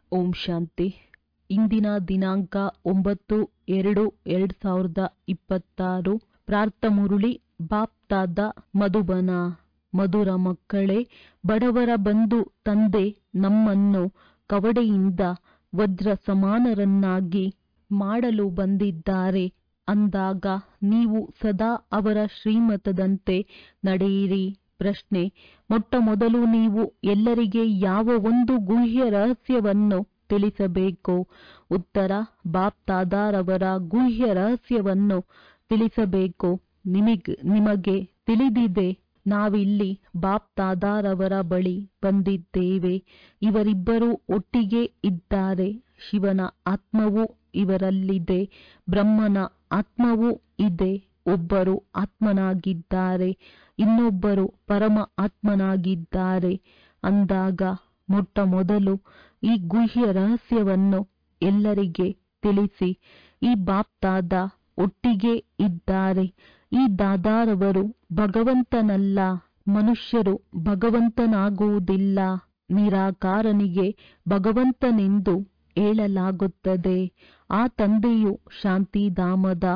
ಓಂ ಶಾಂತಿ ಇಂದಿನ ದಿನಾಂಕ ಒಂಬತ್ತು ಎರಡು ಎರಡು ಸಾವಿರದ ಇಪ್ಪತ್ತಾರು ಪ್ರಾರ್ಥ ಮುರುಳಿ ಬಾಪ್ತಾದ ಮಧುಬನ ಮಧುರ ಮಕ್ಕಳೇ ಬಡವರ ಬಂಧು ತಂದೆ ನಮ್ಮನ್ನು ಕವಡೆಯಿಂದ ವಜ್ರ ಸಮಾನರನ್ನಾಗಿ ಮಾಡಲು ಬಂದಿದ್ದಾರೆ ಅಂದಾಗ ನೀವು ಸದಾ ಅವರ ಶ್ರೀಮತದಂತೆ ನಡೆಯಿರಿ ಪ್ರಶ್ನೆ ಮೊಟ್ಟ ಮೊದಲು ನೀವು ಎಲ್ಲರಿಗೆ ಯಾವ ಒಂದು ಗುಹ್ಯ ರಹಸ್ಯವನ್ನು ತಿಳಿಸಬೇಕು ಉತ್ತರ ಬಾಪ್ತಾದಾರವರ ಗುಹ್ಯ ರಹಸ್ಯವನ್ನು ತಿಳಿಸಬೇಕು ನಿಮಗ್ ನಿಮಗೆ ತಿಳಿದಿದೆ ನಾವಿಲ್ಲಿ ಬಾಪ್ತಾದಾರವರ ಬಳಿ ಬಂದಿದ್ದೇವೆ ಇವರಿಬ್ಬರು ಒಟ್ಟಿಗೆ ಇದ್ದಾರೆ ಶಿವನ ಆತ್ಮವೂ ಇವರಲ್ಲಿದೆ ಬ್ರಹ್ಮನ ಆತ್ಮವೂ ಇದೆ ಒಬ್ಬರು ಆತ್ಮನಾಗಿದ್ದಾರೆ ಇನ್ನೊಬ್ಬರು ಪರಮ ಆತ್ಮನಾಗಿದ್ದಾರೆ ಅಂದಾಗ ಮೊಟ್ಟ ಮೊದಲು ಈ ಗುಹ್ಯ ರಹಸ್ಯವನ್ನು ಎಲ್ಲರಿಗೆ ತಿಳಿಸಿ ಈ ಬಾಪ್ತಾದ ಒಟ್ಟಿಗೆ ಇದ್ದಾರೆ ಈ ದಾದಾರವರು ಭಗವಂತನಲ್ಲ ಮನುಷ್ಯರು ಭಗವಂತನಾಗುವುದಿಲ್ಲ ನಿರಾಕಾರನಿಗೆ ಭಗವಂತನೆಂದು ಹೇಳಲಾಗುತ್ತದೆ ಆ ತಂದೆಯು ಶಾಂತಿಧಾಮದ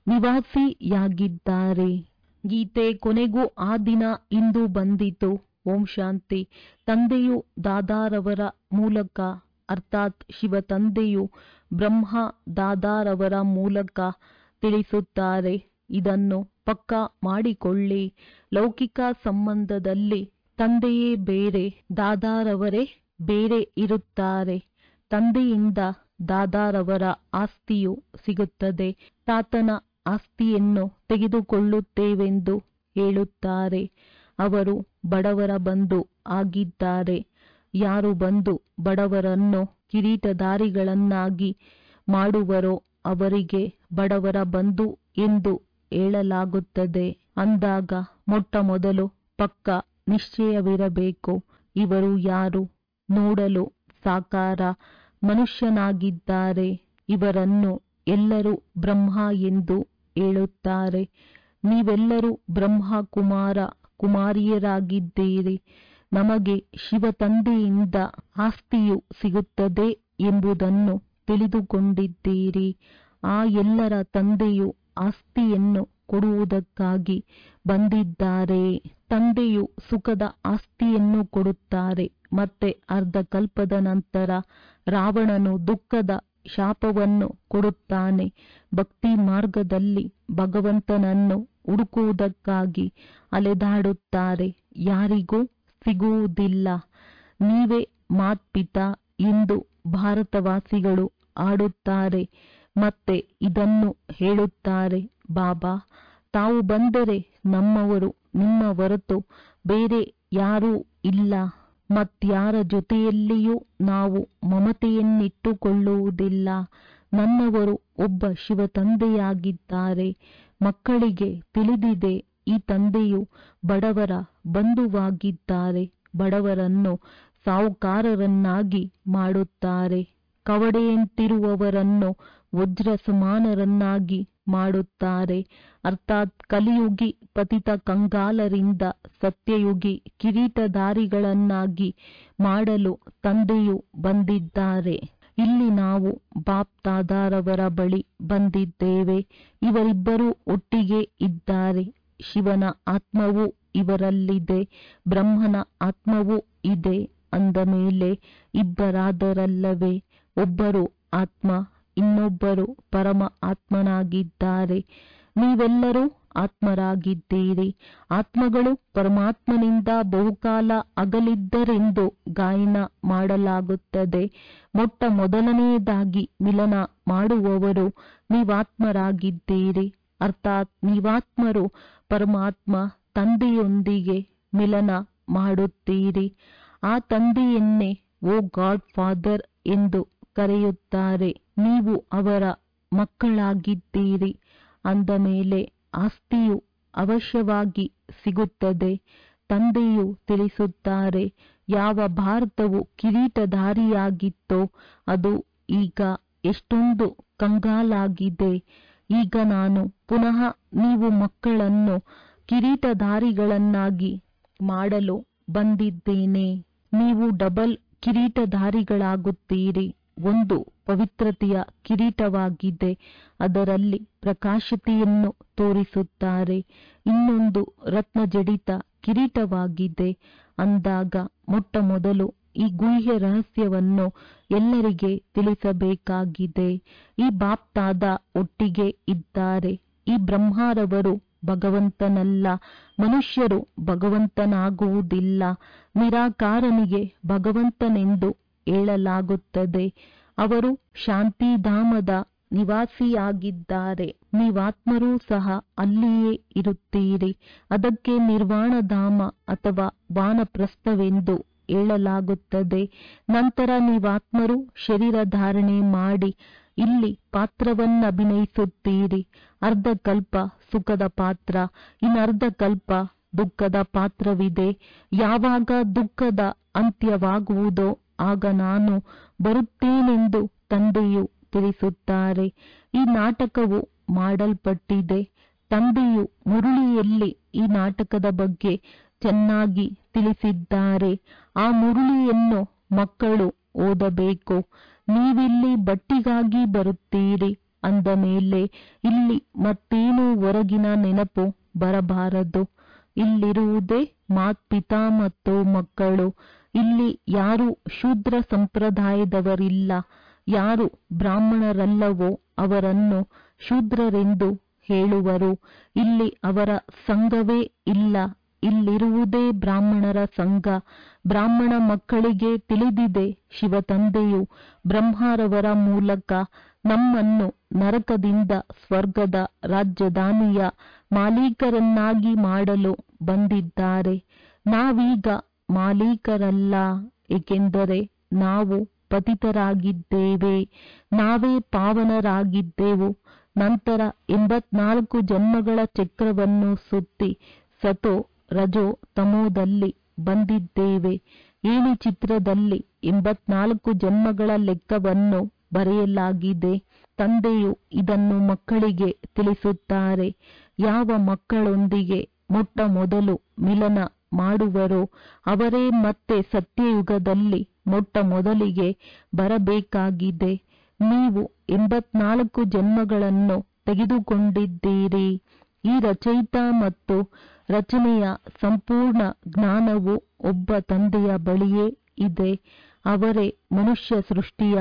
ನಿವಾಸಿಯಾಗಿದ್ದಾರೆ ಗೀತೆ ಕೊನೆಗೂ ಆ ದಿನ ಇಂದು ಬಂದಿತು ಓಂ ಶಾಂತಿ ತಂದೆಯು ದಾದಾರವರ ಮೂಲಕ ಅರ್ಥಾತ್ ಶಿವ ತಂದೆಯು ಬ್ರಹ್ಮ ದಾದಾರವರ ಮೂಲಕ ತಿಳಿಸುತ್ತಾರೆ ಇದನ್ನು ಪಕ್ಕಾ ಮಾಡಿಕೊಳ್ಳಿ ಲೌಕಿಕ ಸಂಬಂಧದಲ್ಲಿ ತಂದೆಯೇ ಬೇರೆ ದಾದಾರವರೇ ಬೇರೆ ಇರುತ್ತಾರೆ ತಂದೆಯಿಂದ ದಾದಾರವರ ಆಸ್ತಿಯು ಸಿಗುತ್ತದೆ ತಾತನ ಆಸ್ತಿಯನ್ನು ತೆಗೆದುಕೊಳ್ಳುತ್ತೇವೆಂದು ಹೇಳುತ್ತಾರೆ ಅವರು ಬಡವರ ಬಂಧು ಆಗಿದ್ದಾರೆ ಯಾರು ಬಂದು ಬಡವರನ್ನು ಕಿರೀಟಧಾರಿಗಳನ್ನಾಗಿ ಮಾಡುವರೋ ಅವರಿಗೆ ಬಡವರ ಬಂಧು ಎಂದು ಹೇಳಲಾಗುತ್ತದೆ ಅಂದಾಗ ಮೊಟ್ಟ ಮೊದಲು ಪಕ್ಕ ನಿಶ್ಚಯವಿರಬೇಕು ಇವರು ಯಾರು ನೋಡಲು ಸಾಕಾರ ಮನುಷ್ಯನಾಗಿದ್ದಾರೆ ಇವರನ್ನು ಎಲ್ಲರೂ ಬ್ರಹ್ಮ ಎಂದು ಹೇಳುತ್ತಾರೆ ನೀವೆಲ್ಲರೂ ಬ್ರಹ್ಮ ಕುಮಾರ ಕುಮಾರಿಯರಾಗಿದ್ದೀರಿ ನಮಗೆ ಶಿವ ತಂದೆಯಿಂದ ಆಸ್ತಿಯು ಸಿಗುತ್ತದೆ ಎಂಬುದನ್ನು ತಿಳಿದುಕೊಂಡಿದ್ದೀರಿ ಆ ಎಲ್ಲರ ತಂದೆಯು ಆಸ್ತಿಯನ್ನು ಕೊಡುವುದಕ್ಕಾಗಿ ಬಂದಿದ್ದಾರೆ ತಂದೆಯು ಸುಖದ ಆಸ್ತಿಯನ್ನು ಕೊಡುತ್ತಾರೆ ಮತ್ತೆ ಅರ್ಧ ಕಲ್ಪದ ನಂತರ ರಾವಣನು ದುಃಖದ ಶಾಪವನ್ನು ಕೊಡುತ್ತಾನೆ ಭಕ್ತಿ ಮಾರ್ಗದಲ್ಲಿ ಭಗವಂತನನ್ನು ಹುಡುಕುವುದಕ್ಕಾಗಿ ಅಲೆದಾಡುತ್ತಾರೆ ಯಾರಿಗೂ ಸಿಗುವುದಿಲ್ಲ ನೀವೇ ಮಾತ್ಪಿತಾ ಎಂದು ಭಾರತವಾಸಿಗಳು ಆಡುತ್ತಾರೆ ಮತ್ತೆ ಇದನ್ನು ಹೇಳುತ್ತಾರೆ ಬಾಬಾ ತಾವು ಬಂದರೆ ನಮ್ಮವರು ನಿಮ್ಮ ಹೊರತು ಬೇರೆ ಯಾರೂ ಇಲ್ಲ ಮತ್ಯಾರ ಜೊತೆಯಲ್ಲಿಯೂ ನಾವು ಮಮತೆಯನ್ನಿಟ್ಟುಕೊಳ್ಳುವುದಿಲ್ಲ ನನ್ನವರು ಒಬ್ಬ ಶಿವ ತಂದೆಯಾಗಿದ್ದಾರೆ ಮಕ್ಕಳಿಗೆ ತಿಳಿದಿದೆ ಈ ತಂದೆಯು ಬಡವರ ಬಂಧುವಾಗಿದ್ದಾರೆ ಬಡವರನ್ನು ಸಾಹುಕಾರರನ್ನಾಗಿ ಮಾಡುತ್ತಾರೆ ಕವಡೆಯಂತಿರುವವರನ್ನು ವಜ್ರ ಸಮಾನರನ್ನಾಗಿ ಮಾಡುತ್ತಾರೆ ಅರ್ಥಾತ್ ಕಲಿಯುಗಿ ಪತಿತ ಕಂಗಾಲರಿಂದ ಸತ್ಯಯುಗಿ ಕಿರೀಟಧಾರಿಗಳನ್ನಾಗಿ ಮಾಡಲು ತಂದೆಯು ಬಂದಿದ್ದಾರೆ ಇಲ್ಲಿ ನಾವು ಬಾಪ್ತಾದಾರವರ ಬಳಿ ಬಂದಿದ್ದೇವೆ ಇವರಿಬ್ಬರೂ ಒಟ್ಟಿಗೆ ಇದ್ದಾರೆ ಶಿವನ ಆತ್ಮವೂ ಇವರಲ್ಲಿದೆ ಬ್ರಹ್ಮನ ಆತ್ಮವೂ ಇದೆ ಅಂದ ಮೇಲೆ ಇಬ್ಬರಾದರಲ್ಲವೇ ಒಬ್ಬರು ಆತ್ಮ ಇನ್ನೊಬ್ಬರು ಪರಮ ಆತ್ಮನಾಗಿದ್ದಾರೆ ನೀವೆಲ್ಲರೂ ಆತ್ಮರಾಗಿದ್ದೀರಿ ಆತ್ಮಗಳು ಪರಮಾತ್ಮನಿಂದ ಬಹುಕಾಲ ಅಗಲಿದ್ದರೆಂದು ಗಾಯನ ಮಾಡಲಾಗುತ್ತದೆ ಮೊಟ್ಟ ಮೊದಲನೆಯದಾಗಿ ಮಿಲನ ಮಾಡುವವರು ನೀವಾತ್ಮರಾಗಿದ್ದೀರಿ ಅರ್ಥಾತ್ ನೀವಾತ್ಮರು ಪರಮಾತ್ಮ ತಂದೆಯೊಂದಿಗೆ ಮಿಲನ ಮಾಡುತ್ತೀರಿ ಆ ತಂದೆಯನ್ನೇ ಓ ಗಾಡ್ ಫಾದರ್ ಎಂದು ಕರೆಯುತ್ತಾರೆ ನೀವು ಅವರ ಮಕ್ಕಳಾಗಿದ್ದೀರಿ ಅಂದ ಮೇಲೆ ಆಸ್ತಿಯು ಅವಶ್ಯವಾಗಿ ಸಿಗುತ್ತದೆ ತಂದೆಯು ತಿಳಿಸುತ್ತಾರೆ ಯಾವ ಭಾರತವು ಕಿರೀಟಧಾರಿಯಾಗಿತ್ತೋ ಅದು ಈಗ ಎಷ್ಟೊಂದು ಕಂಗಾಲಾಗಿದೆ ಈಗ ನಾನು ಪುನಃ ನೀವು ಮಕ್ಕಳನ್ನು ಕಿರೀಟಧಾರಿಗಳನ್ನಾಗಿ ಮಾಡಲು ಬಂದಿದ್ದೇನೆ ನೀವು ಡಬಲ್ ಕಿರೀಟಧಾರಿಗಳಾಗುತ್ತೀರಿ ಒಂದು ಪವಿತ್ರತೆಯ ಕಿರೀಟವಾಗಿದೆ ಅದರಲ್ಲಿ ಪ್ರಕಾಶತೆಯನ್ನು ತೋರಿಸುತ್ತಾರೆ ಇನ್ನೊಂದು ರತ್ನಜಡಿತ ಕಿರೀಟವಾಗಿದೆ ಅಂದಾಗ ಮೊಟ್ಟ ಮೊದಲು ಈ ಗುಹ್ಯ ರಹಸ್ಯವನ್ನು ಎಲ್ಲರಿಗೆ ತಿಳಿಸಬೇಕಾಗಿದೆ ಈ ಬಾಪ್ತಾದ ಒಟ್ಟಿಗೆ ಇದ್ದಾರೆ ಈ ಬ್ರಹ್ಮಾರವರು ಭಗವಂತನಲ್ಲ ಮನುಷ್ಯರು ಭಗವಂತನಾಗುವುದಿಲ್ಲ ನಿರಾಕಾರನಿಗೆ ಭಗವಂತನೆಂದು ಹೇಳಲಾಗುತ್ತದೆ ಅವರು ಶಾಂತಿಧಾಮದ ನಿವಾಸಿಯಾಗಿದ್ದಾರೆ ನೀವಾತ್ಮರೂ ಸಹ ಅಲ್ಲಿಯೇ ಇರುತ್ತೀರಿ ಅದಕ್ಕೆ ನಿರ್ವಾಣಧಾಮ ಅಥವಾ ವಾನಪ್ರಸ್ಥವೆಂದು ಹೇಳಲಾಗುತ್ತದೆ ನಂತರ ನೀವಾತ್ಮರು ಶರೀರ ಧಾರಣೆ ಮಾಡಿ ಇಲ್ಲಿ ಪಾತ್ರವನ್ನಭಿನಯಿಸುತ್ತೀರಿ ಅರ್ಧ ಕಲ್ಪ ಸುಖದ ಪಾತ್ರ ಇನ್ನರ್ಧ ಕಲ್ಪ ದುಃಖದ ಪಾತ್ರವಿದೆ ಯಾವಾಗ ದುಃಖದ ಅಂತ್ಯವಾಗುವುದೋ ಆಗ ನಾನು ಬರುತ್ತೇನೆಂದು ತಂದೆಯು ತಿಳಿಸುತ್ತಾರೆ ಈ ನಾಟಕವು ಮಾಡಲ್ಪಟ್ಟಿದೆ ತಂದೆಯು ಮುರುಳಿಯಲ್ಲಿ ಈ ನಾಟಕದ ಬಗ್ಗೆ ಚೆನ್ನಾಗಿ ತಿಳಿಸಿದ್ದಾರೆ ಆ ಮುರುಳಿಯನ್ನು ಮಕ್ಕಳು ಓದಬೇಕು ನೀವಿಲ್ಲಿ ಬಟ್ಟಿಗಾಗಿ ಬರುತ್ತೀರಿ ಅಂದ ಮೇಲೆ ಇಲ್ಲಿ ಮತ್ತೇನು ಹೊರಗಿನ ನೆನಪು ಬರಬಾರದು ಇಲ್ಲಿರುವುದೇ ಮಾತ್ಪಿತಾ ಮತ್ತು ಮಕ್ಕಳು ಇಲ್ಲಿ ಯಾರು ಶೂದ್ರ ಸಂಪ್ರದಾಯದವರಿಲ್ಲ ಯಾರು ಬ್ರಾಹ್ಮಣರಲ್ಲವೋ ಅವರನ್ನು ಶೂದ್ರರೆಂದು ಹೇಳುವರು ಇಲ್ಲಿ ಅವರ ಸಂಘವೇ ಇಲ್ಲ ಇಲ್ಲಿರುವುದೇ ಬ್ರಾಹ್ಮಣರ ಸಂಘ ಬ್ರಾಹ್ಮಣ ಮಕ್ಕಳಿಗೆ ತಿಳಿದಿದೆ ಶಿವತಂದೆಯು ಬ್ರಹ್ಮರವರ ಮೂಲಕ ನಮ್ಮನ್ನು ನರಕದಿಂದ ಸ್ವರ್ಗದ ರಾಜಧಾನಿಯ ಮಾಲೀಕರನ್ನಾಗಿ ಮಾಡಲು ಬಂದಿದ್ದಾರೆ ನಾವೀಗ ಮಾಲೀಕರಲ್ಲ ಏಕೆಂದರೆ ನಾವು ಪತಿತರಾಗಿದ್ದೇವೆ ನಾವೇ ಪಾವನರಾಗಿದ್ದೆವು ನಂತರ ಎಂಬತ್ನಾಲ್ಕು ಜನ್ಮಗಳ ಚಕ್ರವನ್ನು ಸುತ್ತಿ ಸತೋ ರಜೋ ತಮೋದಲ್ಲಿ ಬಂದಿದ್ದೇವೆ ಏಣಿ ಚಿತ್ರದಲ್ಲಿ ಎಂಬತ್ನಾಲ್ಕು ಜನ್ಮಗಳ ಲೆಕ್ಕವನ್ನು ಬರೆಯಲಾಗಿದೆ ತಂದೆಯು ಇದನ್ನು ಮಕ್ಕಳಿಗೆ ತಿಳಿಸುತ್ತಾರೆ ಯಾವ ಮಕ್ಕಳೊಂದಿಗೆ ಮೊಟ್ಟ ಮೊದಲು ಮಿಲನ ಮಾಡುವರೋ ಅವರೇ ಮತ್ತೆ ಸತ್ಯಯುಗದಲ್ಲಿ ಮೊಟ್ಟ ಮೊದಲಿಗೆ ಬರಬೇಕಾಗಿದೆ ನೀವು ಎಂಬತ್ನಾಲ್ಕು ಜನ್ಮಗಳನ್ನು ತೆಗೆದುಕೊಂಡಿದ್ದೀರಿ ಈ ರಚಯಿತ ಮತ್ತು ರಚನೆಯ ಸಂಪೂರ್ಣ ಜ್ಞಾನವು ಒಬ್ಬ ತಂದೆಯ ಬಳಿಯೇ ಇದೆ ಅವರೇ ಮನುಷ್ಯ ಸೃಷ್ಟಿಯ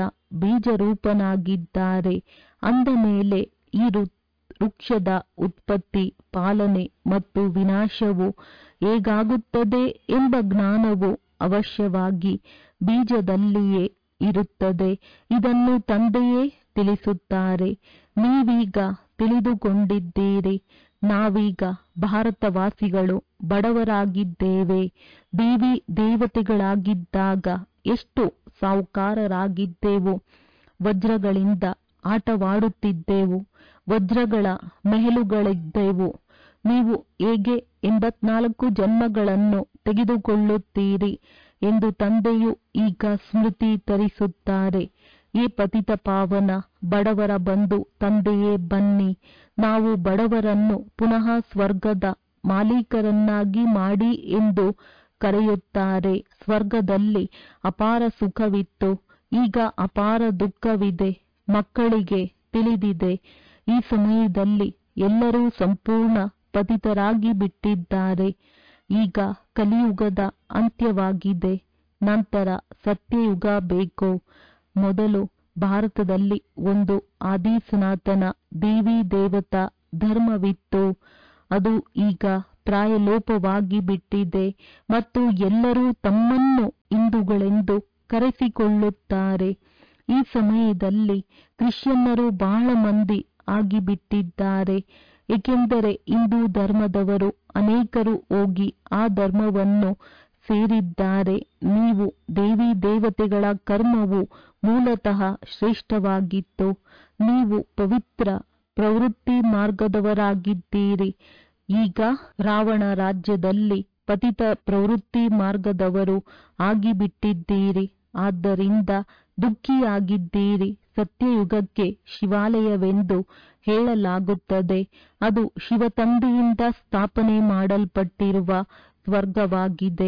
ಬೀಜರೂಪನಾಗಿದ್ದಾರೆ ಅಂದ ಮೇಲೆ ಈ ವೃಕ್ಷದ ಉತ್ಪತ್ತಿ ಪಾಲನೆ ಮತ್ತು ವಿನಾಶವು ಹೇಗಾಗುತ್ತದೆ ಎಂಬ ಜ್ಞಾನವು ಅವಶ್ಯವಾಗಿ ಬೀಜದಲ್ಲಿಯೇ ಇರುತ್ತದೆ ಇದನ್ನು ತಂದೆಯೇ ತಿಳಿಸುತ್ತಾರೆ ನೀವೀಗ ತಿಳಿದುಕೊಂಡಿದ್ದೀರಿ ನಾವೀಗ ಭಾರತವಾಸಿಗಳು ಬಡವರಾಗಿದ್ದೇವೆ ದೇವಿ ದೇವತೆಗಳಾಗಿದ್ದಾಗ ಎಷ್ಟು ಸಾಹುಕಾರರಾಗಿದ್ದೆವು ವಜ್ರಗಳಿಂದ ಆಟವಾಡುತ್ತಿದ್ದೆವು ವಜ್ರಗಳ ಮೆಹಲುಗಳಿದ್ದೆವು ನೀವು ಹೇಗೆ ಎಂಬತ್ನಾಲ್ಕು ಜನ್ಮಗಳನ್ನು ತೆಗೆದುಕೊಳ್ಳುತ್ತೀರಿ ಎಂದು ತಂದೆಯು ಈಗ ಸ್ಮೃತಿ ತರಿಸುತ್ತಾರೆ ಈ ಪತಿತ ಪಾವನ ಬಡವರ ಬಂಧು ತಂದೆಯೇ ಬನ್ನಿ ನಾವು ಬಡವರನ್ನು ಪುನಃ ಸ್ವರ್ಗದ ಮಾಲೀಕರನ್ನಾಗಿ ಮಾಡಿ ಎಂದು ಕರೆಯುತ್ತಾರೆ ಸ್ವರ್ಗದಲ್ಲಿ ಅಪಾರ ಸುಖವಿತ್ತು ಈಗ ಅಪಾರ ದುಃಖವಿದೆ ಮಕ್ಕಳಿಗೆ ತಿಳಿದಿದೆ ಈ ಸಮಯದಲ್ಲಿ ಎಲ್ಲರೂ ಸಂಪೂರ್ಣ ಪತಿತರಾಗಿ ಬಿಟ್ಟಿದ್ದಾರೆ ಈಗ ಕಲಿಯುಗದ ಅಂತ್ಯವಾಗಿದೆ ನಂತರ ಸತ್ಯಯುಗ ಬೇಕು ಮೊದಲು ಭಾರತದಲ್ಲಿ ಒಂದು ಆದಿ ಸನಾತನ ದೇವಿ ದೇವತಾ ಧರ್ಮವಿತ್ತು ಅದು ಈಗ ಪ್ರಾಯಲೋಪವಾಗಿ ಬಿಟ್ಟಿದೆ ಮತ್ತು ಎಲ್ಲರೂ ತಮ್ಮನ್ನು ಹಿಂದೂಗಳೆಂದು ಕರೆಸಿಕೊಳ್ಳುತ್ತಾರೆ ಈ ಸಮಯದಲ್ಲಿ ಕ್ರಿಶ್ಚಿಯನ್ನರು ಬಹಳ ಮಂದಿ ಆಗಿಬಿಟ್ಟಿದ್ದಾರೆ ಏಕೆಂದರೆ ಹಿಂದೂ ಧರ್ಮದವರು ಅನೇಕರು ಹೋಗಿ ಆ ಧರ್ಮವನ್ನು ಸೇರಿದ್ದಾರೆ ನೀವು ದೇವಿ ದೇವತೆಗಳ ಕರ್ಮವು ಮೂಲತಃ ಶ್ರೇಷ್ಠವಾಗಿತ್ತು ನೀವು ಪವಿತ್ರ ಪ್ರವೃತ್ತಿ ಮಾರ್ಗದವರಾಗಿದ್ದೀರಿ ಈಗ ರಾವಣ ರಾಜ್ಯದಲ್ಲಿ ಪತಿತ ಪ್ರವೃತ್ತಿ ಮಾರ್ಗದವರು ಆಗಿಬಿಟ್ಟಿದ್ದೀರಿ ಆದ್ದರಿಂದ ದುಃಖಿಯಾಗಿದ್ದೀರಿ ಸತ್ಯಯುಗಕ್ಕೆ ಶಿವಾಲಯವೆಂದು ಹೇಳಲಾಗುತ್ತದೆ ಅದು ಶಿವತಂದೆಯಿಂದ ಸ್ಥಾಪನೆ ಮಾಡಲ್ಪಟ್ಟಿರುವ ಸ್ವರ್ಗವಾಗಿದೆ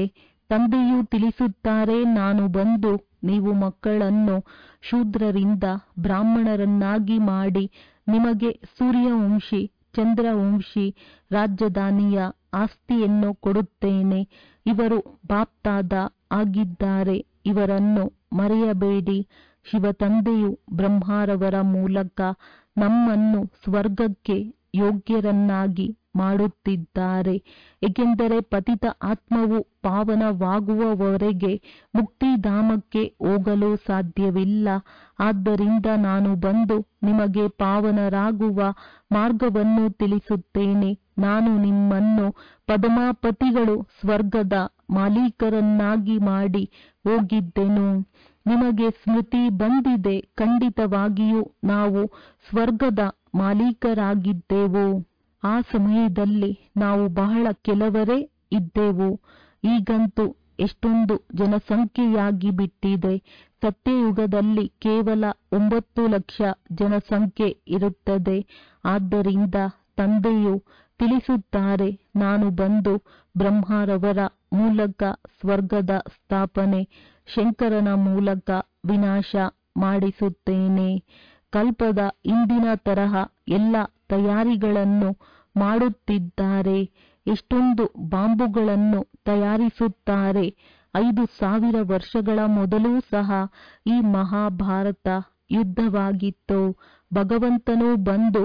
ತಂದೆಯು ತಿಳಿಸುತ್ತಾರೆ ನಾನು ಬಂದು ನೀವು ಮಕ್ಕಳನ್ನು ಶೂದ್ರರಿಂದ ಬ್ರಾಹ್ಮಣರನ್ನಾಗಿ ಮಾಡಿ ನಿಮಗೆ ಸೂರ್ಯವಂಶಿ ಚಂದ್ರವಂಶಿ ರಾಜಧಾನಿಯ ಆಸ್ತಿಯನ್ನು ಕೊಡುತ್ತೇನೆ ಇವರು ಬಾಪ್ತಾದ ಆಗಿದ್ದಾರೆ ಇವರನ್ನು ಮರೆಯಬೇಡಿ ಶಿವತಂದೆಯು ಬ್ರಹ್ಮಾರವರ ಮೂಲಕ ನಮ್ಮನ್ನು ಸ್ವರ್ಗಕ್ಕೆ ಯೋಗ್ಯರನ್ನಾಗಿ ಮಾಡುತ್ತಿದ್ದಾರೆ ಏಕೆಂದರೆ ಪತಿತ ಆತ್ಮವು ಪಾವನವಾಗುವವರೆಗೆ ಮುಕ್ತಿಧಾಮಕ್ಕೆ ಹೋಗಲು ಸಾಧ್ಯವಿಲ್ಲ ಆದ್ದರಿಂದ ನಾನು ಬಂದು ನಿಮಗೆ ಪಾವನರಾಗುವ ಮಾರ್ಗವನ್ನು ತಿಳಿಸುತ್ತೇನೆ ನಾನು ನಿಮ್ಮನ್ನು ಪದಮಾಪತಿಗಳು ಸ್ವರ್ಗದ ಮಾಲೀಕರನ್ನಾಗಿ ಮಾಡಿ ಹೋಗಿದ್ದೆನು ನಿಮಗೆ ಸ್ಮೃತಿ ಬಂದಿದೆ ಖಂಡಿತವಾಗಿಯೂ ನಾವು ಸ್ವರ್ಗದ ಮಾಲೀಕರಾಗಿದ್ದೆವು ಆ ಸಮಯದಲ್ಲಿ ನಾವು ಬಹಳ ಕೆಲವರೇ ಇದ್ದೆವು ಈಗಂತೂ ಎಷ್ಟೊಂದು ಜನಸಂಖ್ಯೆಯಾಗಿ ಬಿಟ್ಟಿದೆ ಸತ್ಯಯುಗದಲ್ಲಿ ಕೇವಲ ಒಂಬತ್ತು ಲಕ್ಷ ಜನಸಂಖ್ಯೆ ಇರುತ್ತದೆ ಆದ್ದರಿಂದ ತಂದೆಯು ತಿಳಿಸುತ್ತಾರೆ ನಾನು ಬಂದು ಬ್ರಹ್ಮರವರ ಮೂಲಕ ಸ್ವರ್ಗದ ಸ್ಥಾಪನೆ ಶಂಕರನ ಮೂಲಕ ವಿನಾಶ ಮಾಡಿಸುತ್ತೇನೆ ಕಲ್ಪದ ಇಂದಿನ ತರಹ ಎಲ್ಲ ತಯಾರಿಗಳನ್ನು ಮಾಡುತ್ತಿದ್ದಾರೆ ಎಷ್ಟೊಂದು ಬಾಂಬುಗಳನ್ನು ತಯಾರಿಸುತ್ತಾರೆ ಐದು ಸಾವಿರ ವರ್ಷಗಳ ಮೊದಲೂ ಸಹ ಈ ಮಹಾಭಾರತ ಯುದ್ಧವಾಗಿತ್ತು ಭಗವಂತನು ಬಂದು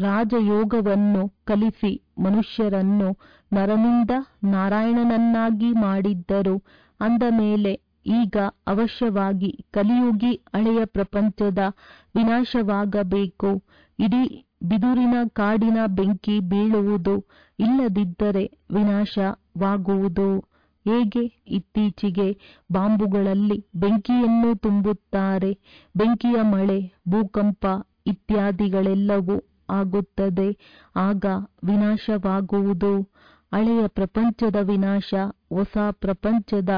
ರಾಜಯೋಗವನ್ನು ಕಲಿಸಿ ಮನುಷ್ಯರನ್ನು ನರನಿಂದ ನಾರಾಯಣನನ್ನಾಗಿ ಮಾಡಿದ್ದರು ಅಂದ ಮೇಲೆ ಈಗ ಅವಶ್ಯವಾಗಿ ಕಲಿಯುಗಿ ಹಳೆಯ ಪ್ರಪಂಚದ ವಿನಾಶವಾಗಬೇಕು ಇಡೀ ಬಿದುರಿನ ಕಾಡಿನ ಬೆಂಕಿ ಬೀಳುವುದು ಇಲ್ಲದಿದ್ದರೆ ವಿನಾಶವಾಗುವುದು ಹೇಗೆ ಇತ್ತೀಚೆಗೆ ಬಾಂಬುಗಳಲ್ಲಿ ಬೆಂಕಿಯನ್ನು ತುಂಬುತ್ತಾರೆ ಬೆಂಕಿಯ ಮಳೆ ಭೂಕಂಪ ಇತ್ಯಾದಿಗಳೆಲ್ಲವೂ ಆಗುತ್ತದೆ ಆಗ ವಿನಾಶವಾಗುವುದು ಹಳೆಯ ಪ್ರಪಂಚದ ವಿನಾಶ ಹೊಸ ಪ್ರಪಂಚದ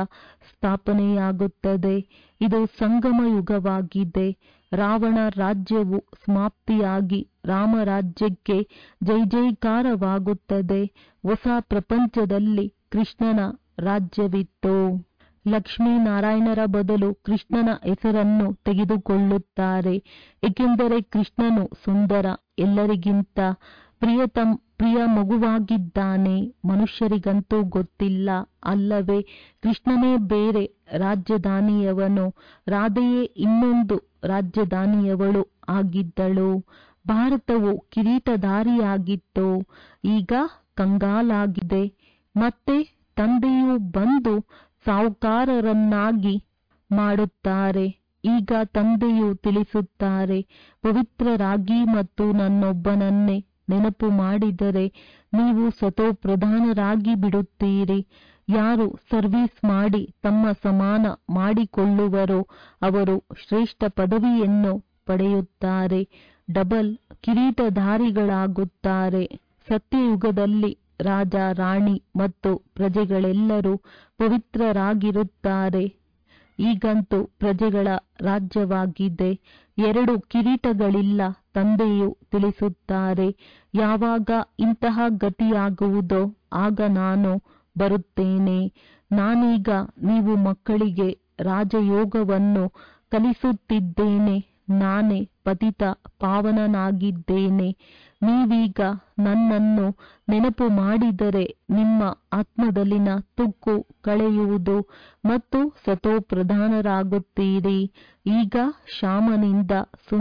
ಸ್ಥಾಪನೆಯಾಗುತ್ತದೆ ಇದು ಸಂಗಮ ಯುಗವಾಗಿದೆ ರಾವಣ ರಾಜ್ಯವು ಸಮಾಪ್ತಿಯಾಗಿ ರಾಮರಾಜ್ಯಕ್ಕೆ ಜೈ ಜೈಕಾರವಾಗುತ್ತದೆ ಹೊಸ ಪ್ರಪಂಚದಲ್ಲಿ ಕೃಷ್ಣನ ರಾಜ್ಯವಿತ್ತು ಲಕ್ಷ್ಮೀನಾರಾಯಣರ ಬದಲು ಕೃಷ್ಣನ ಹೆಸರನ್ನು ತೆಗೆದುಕೊಳ್ಳುತ್ತಾರೆ ಏಕೆಂದರೆ ಕೃಷ್ಣನು ಸುಂದರ ಎಲ್ಲರಿಗಿಂತ ಪ್ರಿಯತಮ್ ಪ್ರಿಯ ಮಗುವಾಗಿದ್ದಾನೆ ಮನುಷ್ಯರಿಗಂತೂ ಗೊತ್ತಿಲ್ಲ ಅಲ್ಲವೇ ಕೃಷ್ಣನೇ ಬೇರೆ ರಾಜಧಾನಿಯವನು ರಾಧೆಯೇ ಇನ್ನೊಂದು ರಾಜಧಾನಿಯವಳು ಆಗಿದ್ದಳು ಭಾರತವು ಕಿರೀಟಧಾರಿಯಾಗಿತ್ತು ಈಗ ಕಂಗಾಲಾಗಿದೆ ಮತ್ತೆ ತಂದೆಯು ಬಂದು ಸಾಹುಕಾರರನ್ನಾಗಿ ಮಾಡುತ್ತಾರೆ ಈಗ ತಂದೆಯು ತಿಳಿಸುತ್ತಾರೆ ಪವಿತ್ರರಾಗಿ ಮತ್ತು ನನ್ನೊಬ್ಬನನ್ನೇ ನೆನಪು ಮಾಡಿದರೆ ನೀವು ಸತೋ ಪ್ರಧಾನರಾಗಿ ಬಿಡುತ್ತೀರಿ ಯಾರು ಸರ್ವಿಸ್ ಮಾಡಿ ತಮ್ಮ ಸಮಾನ ಮಾಡಿಕೊಳ್ಳುವರೋ ಅವರು ಶ್ರೇಷ್ಠ ಪದವಿಯನ್ನು ಪಡೆಯುತ್ತಾರೆ ಡಬಲ್ ಕಿರೀಟಧಾರಿಗಳಾಗುತ್ತಾರೆ ಸತ್ಯಯುಗದಲ್ಲಿ ರಾಜ ರಾಣಿ ಮತ್ತು ಪ್ರಜೆಗಳೆಲ್ಲರೂ ಪವಿತ್ರರಾಗಿರುತ್ತಾರೆ ಈಗಂತೂ ಪ್ರಜೆಗಳ ರಾಜ್ಯವಾಗಿದೆ ಎರಡು ಕಿರೀಟಗಳಿಲ್ಲ ತಂದೆಯು ತಿಳಿಸುತ್ತಾರೆ ಯಾವಾಗ ಇಂತಹ ಗತಿಯಾಗುವುದೋ ಆಗ ನಾನು ಬರುತ್ತೇನೆ ನಾನೀಗ ನೀವು ಮಕ್ಕಳಿಗೆ ರಾಜಯೋಗವನ್ನು ಕಲಿಸುತ್ತಿದ್ದೇನೆ ನಾನೇ ಪತಿತ ಪಾವನನಾಗಿದ್ದೇನೆ ನೀವೀಗ ನನ್ನನ್ನು ನೆನಪು ಮಾಡಿದರೆ ನಿಮ್ಮ ಆತ್ಮದಲ್ಲಿನ ತುಕ್ಕು ಕಳೆಯುವುದು ಮತ್ತು ಸತೋಪ್ರಧಾನರಾಗುತ್ತೀರಿ ಈಗ ಶಾಮನಿಂದ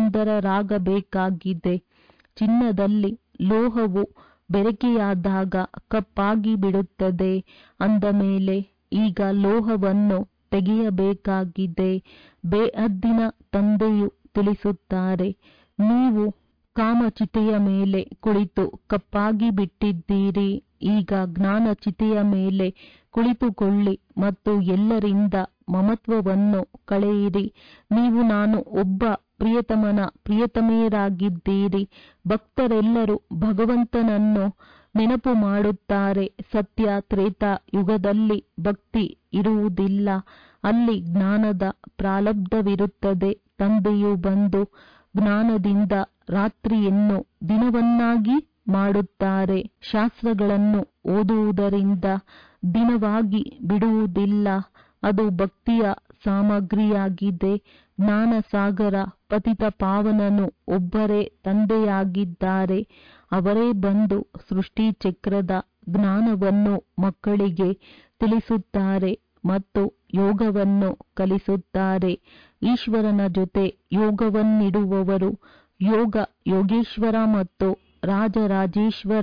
ಸುಂದರರಾಗಬೇಕಾಗಿದೆ ಚಿನ್ನದಲ್ಲಿ ಲೋಹವು ಬೆರಕೆಯಾದಾಗ ಕಪ್ಪಾಗಿ ಬಿಡುತ್ತದೆ ಅಂದ ಮೇಲೆ ಈಗ ಲೋಹವನ್ನು ತೆಗೆಯಬೇಕಾಗಿದೆ ಬೇಹದ್ದಿನ ತಂದೆಯು ತಿಳಿಸುತ್ತಾರೆ ನೀವು ಕಾಮಚಿತೆಯ ಮೇಲೆ ಕುಳಿತು ಕಪ್ಪಾಗಿ ಬಿಟ್ಟಿದ್ದೀರಿ ಈಗ ಜ್ಞಾನಚಿತೆಯ ಮೇಲೆ ಕುಳಿತುಕೊಳ್ಳಿ ಮತ್ತು ಎಲ್ಲರಿಂದ ಮಮತ್ವವನ್ನು ಕಳೆಯಿರಿ ನೀವು ನಾನು ಒಬ್ಬ ಪ್ರಿಯತಮನ ಪ್ರಿಯತಮೆಯರಾಗಿದ್ದೀರಿ ಭಕ್ತರೆಲ್ಲರೂ ಭಗವಂತನನ್ನು ನೆನಪು ಮಾಡುತ್ತಾರೆ ಸತ್ಯ ತ್ರೇತ ಯುಗದಲ್ಲಿ ಭಕ್ತಿ ಇರುವುದಿಲ್ಲ ಅಲ್ಲಿ ಜ್ಞಾನದ ಪ್ರಾರಬ್ಧವಿರುತ್ತದೆ ತಂದೆಯು ಬಂದು ಜ್ಞಾನದಿಂದ ರಾತ್ರಿಯನ್ನು ದಿನವನ್ನಾಗಿ ಮಾಡುತ್ತಾರೆ ಶಾಸ್ತ್ರಗಳನ್ನು ಓದುವುದರಿಂದ ದಿನವಾಗಿ ಬಿಡುವುದಿಲ್ಲ ಅದು ಭಕ್ತಿಯ ಸಾಮಗ್ರಿಯಾಗಿದೆ ಜ್ಞಾನ ಸಾಗರ ಪತಿತ ಪಾವನನು ಒಬ್ಬರೇ ತಂದೆಯಾಗಿದ್ದಾರೆ ಅವರೇ ಬಂದು ಸೃಷ್ಟಿ ಚಕ್ರದ ಜ್ಞಾನವನ್ನು ಮಕ್ಕಳಿಗೆ ತಿಳಿಸುತ್ತಾರೆ ಮತ್ತು ಯೋಗವನ್ನು ಕಲಿಸುತ್ತಾರೆ ಈಶ್ವರನ ಜೊತೆ ಯೋಗವನ್ನಿಡುವವರು ಯೋಗ ಯೋಗೇಶ್ವರ ಮತ್ತು ರಾಜರಾಜೇಶ್ವರ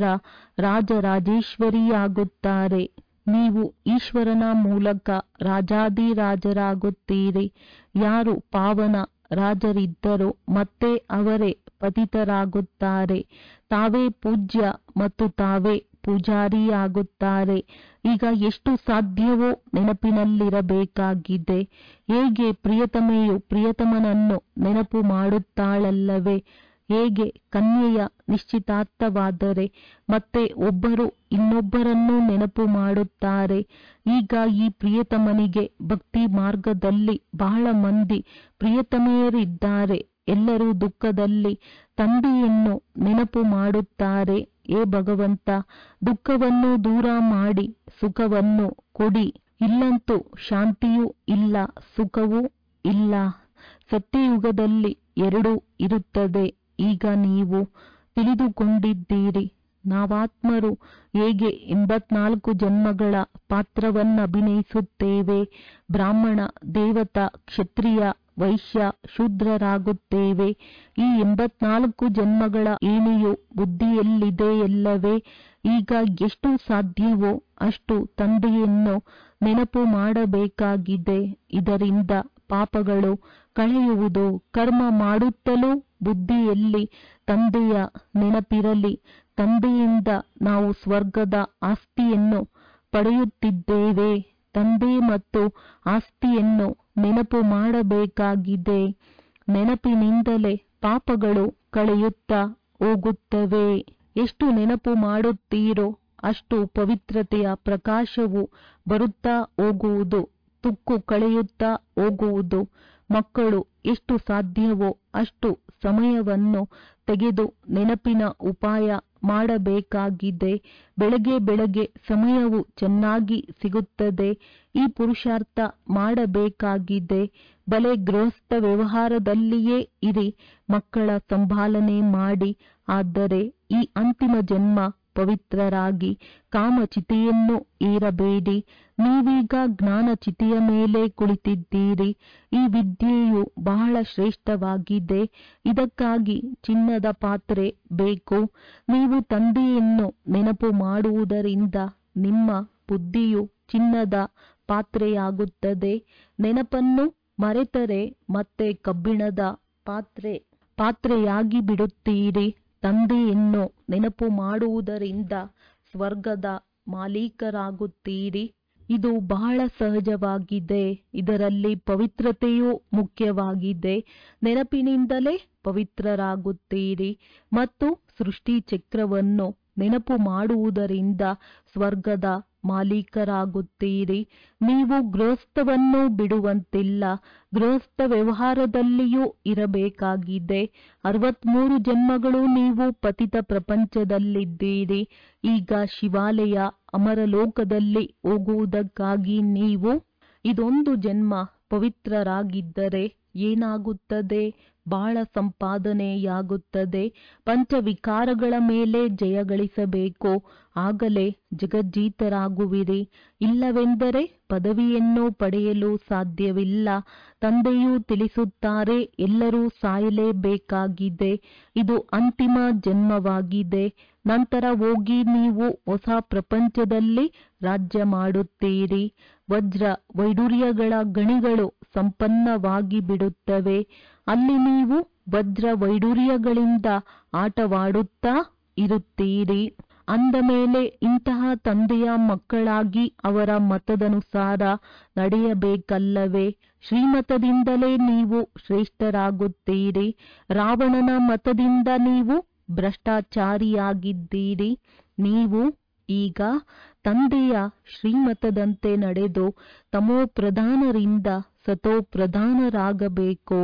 ರಾಜರಾಜೇಶ್ವರಿಯಾಗುತ್ತಾರೆ ನೀವು ಈಶ್ವರನ ಮೂಲಕ ರಾಜಾದಿರಾಜರಾಗುತ್ತೀರಿ ಯಾರು ಪಾವನ ರಾಜರಿದ್ದರೋ ಮತ್ತೆ ಅವರೇ ಪತಿತರಾಗುತ್ತಾರೆ ತಾವೇ ಪೂಜ್ಯ ಮತ್ತು ತಾವೇ ಪೂಜಾರಿಯಾಗುತ್ತಾರೆ ಈಗ ಎಷ್ಟು ಸಾಧ್ಯವೋ ನೆನಪಿನಲ್ಲಿರಬೇಕಾಗಿದೆ ಹೇಗೆ ಪ್ರಿಯತಮೆಯು ಪ್ರಿಯತಮನನ್ನು ನೆನಪು ಮಾಡುತ್ತಾಳಲ್ಲವೇ ಹೇಗೆ ಕನ್ಯೆಯ ನಿಶ್ಚಿತಾರ್ಥವಾದರೆ ಮತ್ತೆ ಒಬ್ಬರು ಇನ್ನೊಬ್ಬರನ್ನು ನೆನಪು ಮಾಡುತ್ತಾರೆ ಈಗ ಈ ಪ್ರಿಯತಮನಿಗೆ ಭಕ್ತಿ ಮಾರ್ಗದಲ್ಲಿ ಬಹಳ ಮಂದಿ ಪ್ರಿಯತಮೆಯರಿದ್ದಾರೆ ಎಲ್ಲರೂ ದುಃಖದಲ್ಲಿ ತಂದೆಯನ್ನು ನೆನಪು ಮಾಡುತ್ತಾರೆ ಏ ಭಗವಂತ ದುಃಖವನ್ನು ದೂರ ಮಾಡಿ ಸುಖವನ್ನು ಕೊಡಿ ಇಲ್ಲಂತೂ ಶಾಂತಿಯೂ ಇಲ್ಲ ಸುಖವೂ ಇಲ್ಲ ಸತ್ಯಯುಗದಲ್ಲಿ ಎರಡೂ ಇರುತ್ತದೆ ಈಗ ನೀವು ತಿಳಿದುಕೊಂಡಿದ್ದೀರಿ ನಾವಾತ್ಮರು ಹೇಗೆ ಎಂಬತ್ನಾಲ್ಕು ಜನ್ಮಗಳ ಪಾತ್ರವನ್ನಭಿನಯಿಸುತ್ತೇವೆ ಬ್ರಾಹ್ಮಣ ದೇವತಾ ಕ್ಷತ್ರಿಯ ವೈಶ್ಯ ಶೂದ್ರರಾಗುತ್ತೇವೆ ಈ ಎಂಬತ್ನಾಲ್ಕು ಜನ್ಮಗಳ ಏಣಿಯು ಬುದ್ಧಿಯಲ್ಲಿದೆಯಲ್ಲವೇ ಈಗ ಎಷ್ಟು ಸಾಧ್ಯವೋ ಅಷ್ಟು ತಂದೆಯನ್ನು ನೆನಪು ಮಾಡಬೇಕಾಗಿದೆ ಇದರಿಂದ ಪಾಪಗಳು ಕಳೆಯುವುದು ಕರ್ಮ ಮಾಡುತ್ತಲೂ ಬುದ್ಧಿಯಲ್ಲಿ ತಂದೆಯ ನೆನಪಿರಲಿ ತಂದೆಯಿಂದ ನಾವು ಸ್ವರ್ಗದ ಆಸ್ತಿಯನ್ನು ಪಡೆಯುತ್ತಿದ್ದೇವೆ ತಂದೆ ಮತ್ತು ಆಸ್ತಿಯನ್ನು ನೆನಪು ಮಾಡಬೇಕಾಗಿದೆ ನೆನಪಿನಿಂದಲೇ ಪಾಪಗಳು ಕಳೆಯುತ್ತಾ ಹೋಗುತ್ತವೆ ಎಷ್ಟು ನೆನಪು ಮಾಡುತ್ತೀರೋ ಅಷ್ಟು ಪವಿತ್ರತೆಯ ಪ್ರಕಾಶವು ಬರುತ್ತಾ ಹೋಗುವುದು ತುಕ್ಕು ಕಳೆಯುತ್ತಾ ಹೋಗುವುದು ಮಕ್ಕಳು ಎಷ್ಟು ಸಾಧ್ಯವೋ ಅಷ್ಟು ಸಮಯವನ್ನು ತೆಗೆದು ನೆನಪಿನ ಉಪಾಯ ಮಾಡಬೇಕಾಗಿದೆ ಬೆಳಗ್ಗೆ ಬೆಳಗ್ಗೆ ಸಮಯವು ಚೆನ್ನಾಗಿ ಸಿಗುತ್ತದೆ ಈ ಪುರುಷಾರ್ಥ ಮಾಡಬೇಕಾಗಿದೆ ಬಲೆ ಗೃಹಸ್ಥ ವ್ಯವಹಾರದಲ್ಲಿಯೇ ಇರಿ ಮಕ್ಕಳ ಸಂಭಾಲನೆ ಮಾಡಿ ಆದರೆ ಈ ಅಂತಿಮ ಜನ್ಮ ಪವಿತ್ರರಾಗಿ ಕಾಮಚಿತೆಯನ್ನು ಏರಬೇಡಿ ನೀವೀಗ ಜ್ಞಾನ ಚಿತೆಯ ಮೇಲೆ ಕುಳಿತಿದ್ದೀರಿ ಈ ವಿದ್ಯೆಯು ಬಹಳ ಶ್ರೇಷ್ಠವಾಗಿದೆ ಇದಕ್ಕಾಗಿ ಚಿನ್ನದ ಪಾತ್ರೆ ಬೇಕು ನೀವು ತಂದೆಯನ್ನು ನೆನಪು ಮಾಡುವುದರಿಂದ ನಿಮ್ಮ ಬುದ್ಧಿಯು ಚಿನ್ನದ ಪಾತ್ರೆಯಾಗುತ್ತದೆ ನೆನಪನ್ನು ಮರೆತರೆ ಮತ್ತೆ ಕಬ್ಬಿಣದ ಪಾತ್ರೆ ಪಾತ್ರೆಯಾಗಿ ಬಿಡುತ್ತೀರಿ ತಂದೆಯನ್ನು ನೆನಪು ಮಾಡುವುದರಿಂದ ಸ್ವರ್ಗದ ಮಾಲೀಕರಾಗುತ್ತೀರಿ ಇದು ಬಹಳ ಸಹಜವಾಗಿದೆ ಇದರಲ್ಲಿ ಪವಿತ್ರತೆಯೂ ಮುಖ್ಯವಾಗಿದೆ ನೆನಪಿನಿಂದಲೇ ಪವಿತ್ರರಾಗುತ್ತೀರಿ ಮತ್ತು ಸೃಷ್ಟಿ ಚಕ್ರವನ್ನು ನೆನಪು ಮಾಡುವುದರಿಂದ ಸ್ವರ್ಗದ ಮಾಲೀಕರಾಗುತ್ತೀರಿ ನೀವು ಗೃಹಸ್ಥವನ್ನು ಬಿಡುವಂತಿಲ್ಲ ಗೃಹಸ್ಥ ವ್ಯವಹಾರದಲ್ಲಿಯೂ ಇರಬೇಕಾಗಿದೆ ಅರವತ್ಮೂರು ಜನ್ಮಗಳು ನೀವು ಪತಿತ ಪ್ರಪಂಚದಲ್ಲಿದ್ದೀರಿ ಈಗ ಶಿವಾಲಯ ಅಮರಲೋಕದಲ್ಲಿ ಹೋಗುವುದಕ್ಕಾಗಿ ನೀವು ಇದೊಂದು ಜನ್ಮ ಪವಿತ್ರರಾಗಿದ್ದರೆ ಏನಾಗುತ್ತದೆ ಬಹಳ ಸಂಪಾದನೆಯಾಗುತ್ತದೆ ಪಂಚವಿಕಾರಗಳ ಮೇಲೆ ಜಯಗಳಿಸಬೇಕು ಆಗಲೇ ಜಗಜ್ಜೀತರಾಗುವಿರಿ ಇಲ್ಲವೆಂದರೆ ಪದವಿಯನ್ನು ಪಡೆಯಲು ಸಾಧ್ಯವಿಲ್ಲ ತಂದೆಯು ತಿಳಿಸುತ್ತಾರೆ ಎಲ್ಲರೂ ಸಾಯಲೇಬೇಕಾಗಿದೆ ಇದು ಅಂತಿಮ ಜನ್ಮವಾಗಿದೆ ನಂತರ ಹೋಗಿ ನೀವು ಹೊಸ ಪ್ರಪಂಚದಲ್ಲಿ ರಾಜ್ಯ ಮಾಡುತ್ತೀರಿ ವಜ್ರ ವೈಡೂರ್ಯಗಳ ಗಣಿಗಳು ಸಂಪನ್ನವಾಗಿ ಬಿಡುತ್ತವೆ ಅಲ್ಲಿ ನೀವು ವಜ್ರ ವೈಡೂರ್ಯಗಳಿಂದ ಆಟವಾಡುತ್ತಾ ಇರುತ್ತೀರಿ ಅಂದ ಮೇಲೆ ಇಂತಹ ತಂದೆಯ ಮಕ್ಕಳಾಗಿ ಅವರ ಮತದನುಸಾರ ನಡೆಯಬೇಕಲ್ಲವೇ ಶ್ರೀಮತದಿಂದಲೇ ನೀವು ಶ್ರೇಷ್ಠರಾಗುತ್ತೀರಿ ರಾವಣನ ಮತದಿಂದ ನೀವು ಭ್ರಷ್ಟಾಚಾರಿಯಾಗಿದ್ದೀರಿ ನೀವು ಈಗ ತಂದೆಯ ಶ್ರೀಮತದಂತೆ ನಡೆದು ತಮೋ ಪ್ರಧಾನರಿಂದ ಸತೋ ಪ್ರಧಾನರಾಗಬೇಕು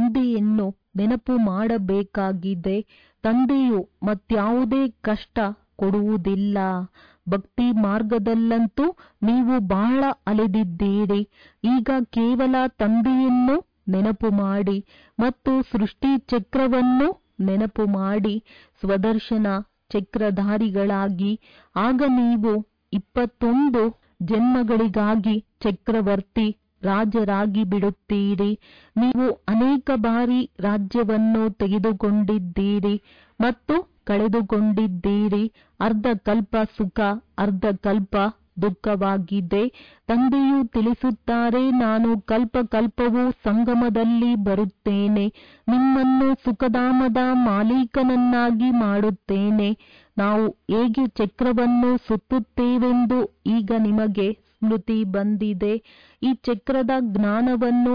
ತಂದೆಯನ್ನು ನೆನಪು ಮಾಡಬೇಕಾಗಿದೆ ತಂದೆಯು ಮತ್ಯಾವುದೇ ಕಷ್ಟ ಕೊಡುವುದಿಲ್ಲ ಭಕ್ತಿ ಮಾರ್ಗದಲ್ಲಂತೂ ನೀವು ಬಹಳ ಅಲೆದಿದ್ದೀರಿ ಈಗ ಕೇವಲ ತಂದೆಯನ್ನು ನೆನಪು ಮಾಡಿ ಮತ್ತು ಸೃಷ್ಟಿ ಚಕ್ರವನ್ನು ನೆನಪು ಮಾಡಿ ಸ್ವದರ್ಶನ ಚಕ್ರಧಾರಿಗಳಾಗಿ ಆಗ ನೀವು ಇಪ್ಪತ್ತೊಂದು ಜನ್ಮಗಳಿಗಾಗಿ ಚಕ್ರವರ್ತಿ ರಾಜರಾಗಿ ಬಿಡುತ್ತೀರಿ ನೀವು ಅನೇಕ ಬಾರಿ ರಾಜ್ಯವನ್ನು ತೆಗೆದುಕೊಂಡಿದ್ದೀರಿ ಮತ್ತು ಕಳೆದುಕೊಂಡಿದ್ದೀರಿ ಅರ್ಧ ಕಲ್ಪ ಸುಖ ಅರ್ಧ ಕಲ್ಪ ದುಃಖವಾಗಿದೆ ತಂದೆಯು ತಿಳಿಸುತ್ತಾರೆ ನಾನು ಕಲ್ಪ ಕಲ್ಪವೂ ಸಂಗಮದಲ್ಲಿ ಬರುತ್ತೇನೆ ನಿಮ್ಮನ್ನು ಸುಖಧಾಮದ ಮಾಲೀಕನನ್ನಾಗಿ ಮಾಡುತ್ತೇನೆ ನಾವು ಹೇಗೆ ಚಕ್ರವನ್ನು ಸುತ್ತುತ್ತೇವೆಂದು ಈಗ ನಿಮಗೆ ಸ್ಮೃತಿ ಬಂದಿದೆ ಈ ಚಕ್ರದ ಜ್ಞಾನವನ್ನು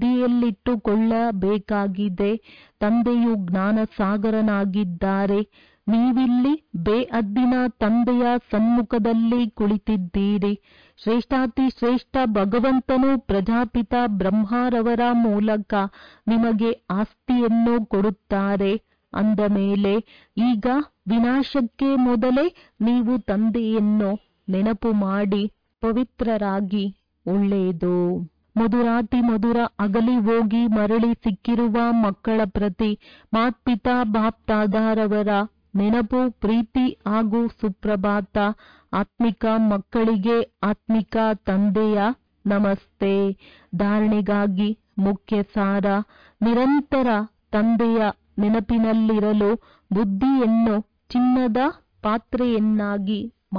ಬುದ್ಧಿಯಲ್ಲಿಟ್ಟುಕೊಳ್ಳಬೇಕಾಗಿದೆ ತಂದೆಯು ಜ್ಞಾನ ಸಾಗರನಾಗಿದ್ದಾರೆ ನೀವಿಲ್ಲಿ ಬೇಅದ್ದಿನ ತಂದೆಯ ಸನ್ಮುಖದಲ್ಲಿ ಕುಳಿತಿದ್ದೀರಿ ಶ್ರೇಷ್ಠಾತಿ ಶ್ರೇಷ್ಠ ಭಗವಂತನು ಪ್ರಜಾಪಿತ ಬ್ರಹ್ಮರವರ ಮೂಲಕ ನಿಮಗೆ ಆಸ್ತಿಯನ್ನು ಕೊಡುತ್ತಾರೆ ಅಂದ ಮೇಲೆ ಈಗ ವಿನಾಶಕ್ಕೆ ಮೊದಲೇ ನೀವು ತಂದೆಯನ್ನು ನೆನಪು ಮಾಡಿ ಪವಿತ್ರರಾಗಿ ಒಳ್ಳೆಯದು ಮಧುರಾತಿ ಮಧುರ ಅಗಲಿ ಹೋಗಿ ಮರಳಿ ಸಿಕ್ಕಿರುವ ಮಕ್ಕಳ ಪ್ರತಿ ಮಾತ್ಪಿತಾ ಬಾಪ್ತಾದಾರವರ ನೆನಪು ಪ್ರೀತಿ ಹಾಗೂ ಸುಪ್ರಭಾತ ಆತ್ಮಿಕ ಮಕ್ಕಳಿಗೆ ಆತ್ಮಿಕ ತಂದೆಯ ನಮಸ್ತೆ ಧಾರಣೆಗಾಗಿ ಮುಖ್ಯ ಸಾರ ನಿರಂತರ ತಂದೆಯ ನೆನಪಿನಲ್ಲಿರಲು ಬುದ್ಧಿಯನ್ನು ಚಿನ್ನದ ಪಾತ್ರೆಯನ್ನಾಗಿ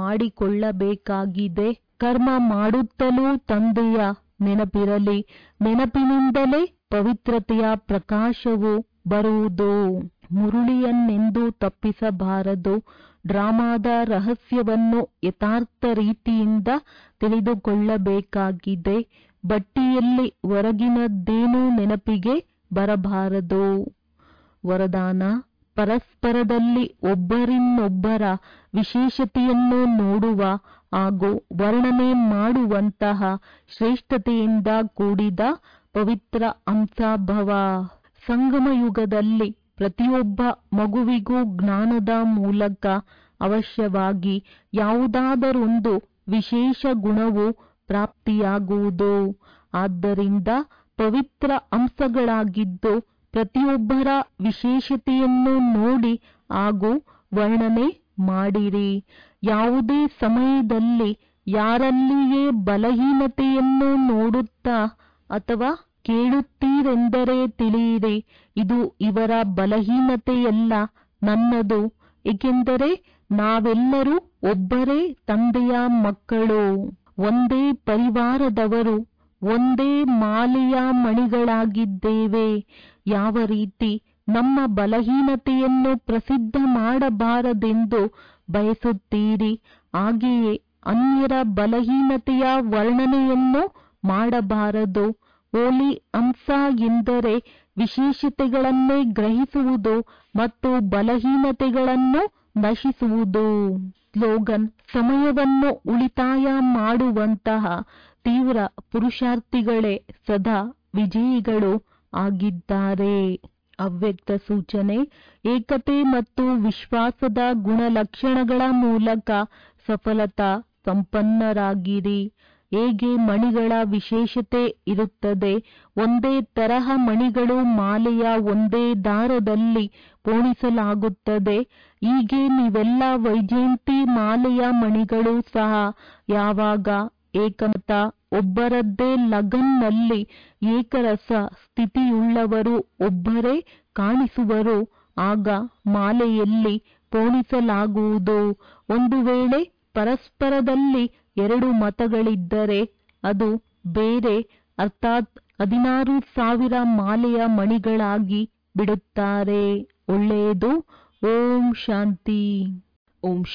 ಮಾಡಿಕೊಳ್ಳಬೇಕಾಗಿದೆ ಕರ್ಮ ಮಾಡುತ್ತಲೂ ತಂದೆಯ ನೆನಪಿರಲಿ ನೆನಪಿನಿಂದಲೇ ಪವಿತ್ರತೆಯ ಪ್ರಕಾಶವು ಬರುವುದು ಮುರುಳಿಯನ್ನೆಂದು ತಪ್ಪಿಸಬಾರದು ಡ್ರಾಮಾದ ರಹಸ್ಯವನ್ನು ಯಥಾರ್ಥ ರೀತಿಯಿಂದ ತಿಳಿದುಕೊಳ್ಳಬೇಕಾಗಿದೆ ಬಟ್ಟಿಯಲ್ಲಿ ಹೊರಗಿನದ್ದೇನೂ ನೆನಪಿಗೆ ಬರಬಾರದು ವರದಾನ ಪರಸ್ಪರದಲ್ಲಿ ಒಬ್ಬರಿನ್ನೊಬ್ಬರ ವಿಶೇಷತೆಯನ್ನು ನೋಡುವ ಹಾಗೂ ವರ್ಣನೆ ಮಾಡುವಂತಹ ಶ್ರೇಷ್ಠತೆಯಿಂದ ಕೂಡಿದ ಪವಿತ್ರ ಅಂಶಭವ ಸಂಗಮ ಯುಗದಲ್ಲಿ ಪ್ರತಿಯೊಬ್ಬ ಮಗುವಿಗೂ ಜ್ಞಾನದ ಮೂಲಕ ಅವಶ್ಯವಾಗಿ ಯಾವುದಾದರೊಂದು ವಿಶೇಷ ಗುಣವು ಪ್ರಾಪ್ತಿಯಾಗುವುದು ಆದ್ದರಿಂದ ಪವಿತ್ರ ಅಂಶಗಳಾಗಿದ್ದು ಪ್ರತಿಯೊಬ್ಬರ ವಿಶೇಷತೆಯನ್ನು ನೋಡಿ ಹಾಗೂ ವರ್ಣನೆ ಮಾಡಿರಿ ಯಾವುದೇ ಸಮಯದಲ್ಲಿ ಯಾರಲ್ಲಿಯೇ ಬಲಹೀನತೆಯನ್ನು ನೋಡುತ್ತಾ ಅಥವಾ ಕೇಳುತ್ತೀರೆಂದರೆ ತಿಳಿಯಿರಿ ಇದು ಇವರ ಬಲಹೀನತೆಯಲ್ಲ ನನ್ನದು ಏಕೆಂದರೆ ನಾವೆಲ್ಲರೂ ಒಬ್ಬರೇ ತಂದೆಯ ಮಕ್ಕಳು ಒಂದೇ ಪರಿವಾರದವರು ಒಂದೇ ಮಾಲೆಯ ಮಣಿಗಳಾಗಿದ್ದೇವೆ ಯಾವ ರೀತಿ ನಮ್ಮ ಬಲಹೀನತೆಯನ್ನು ಪ್ರಸಿದ್ಧ ಮಾಡಬಾರದೆಂದು ಬಯಸುತ್ತೀರಿ ಹಾಗೆಯೇ ಅನ್ಯರ ಬಲಹೀನತೆಯ ವರ್ಣನೆಯನ್ನು ಮಾಡಬಾರದು ಹೋಲಿ ಅಂಶ ಎಂದರೆ ವಿಶೇಷತೆಗಳನ್ನೇ ಗ್ರಹಿಸುವುದು ಮತ್ತು ಬಲಹೀನತೆಗಳನ್ನು ನಶಿಸುವುದು ಸ್ಲೋಗನ್ ಸಮಯವನ್ನು ಉಳಿತಾಯ ಮಾಡುವಂತಹ ತೀವ್ರ ಪುರುಷಾರ್ಥಿಗಳೇ ಸದಾ ವಿಜಯಿಗಳು ಆಗಿದ್ದಾರೆ ಅವ್ಯಕ್ತ ಸೂಚನೆ ಏಕತೆ ಮತ್ತು ವಿಶ್ವಾಸದ ಗುಣಲಕ್ಷಣಗಳ ಮೂಲಕ ಸಫಲತಾ ಸಂಪನ್ನರಾಗಿರಿ ಹೇಗೆ ಮಣಿಗಳ ವಿಶೇಷತೆ ಇರುತ್ತದೆ ಒಂದೇ ತರಹ ಮಣಿಗಳು ಮಾಲೆಯ ಒಂದೇ ದಾರದಲ್ಲಿ ಪೋಣಿಸಲಾಗುತ್ತದೆ ಹೀಗೆ ನೀವೆಲ್ಲ ವೈಜಯಂತಿ ಮಾಲೆಯ ಮಣಿಗಳು ಸಹ ಯಾವಾಗ ಏಕಮತ ಒಬ್ಬರದ್ದೇ ಲಗನ್ನಲ್ಲಿ ಏಕರಸ ಸ್ಥಿತಿಯುಳ್ಳವರು ಒಬ್ಬರೇ ಕಾಣಿಸುವರು ಆಗ ಮಾಲೆಯಲ್ಲಿ ಪೋಣಿಸಲಾಗುವುದು ಒಂದು ವೇಳೆ ಪರಸ್ಪರದಲ್ಲಿ ಎರಡು ಮತಗಳಿದ್ದರೆ ಅದು ಬೇರೆ ಅರ್ಥಾತ್ ಹದಿನಾರು ಸಾವಿರ ಮಾಲೆಯ ಮಣಿಗಳಾಗಿ ಬಿಡುತ್ತಾರೆ ಒಳ್ಳೆಯದು ಓಂ ಶಾಂತಿ ಓಂ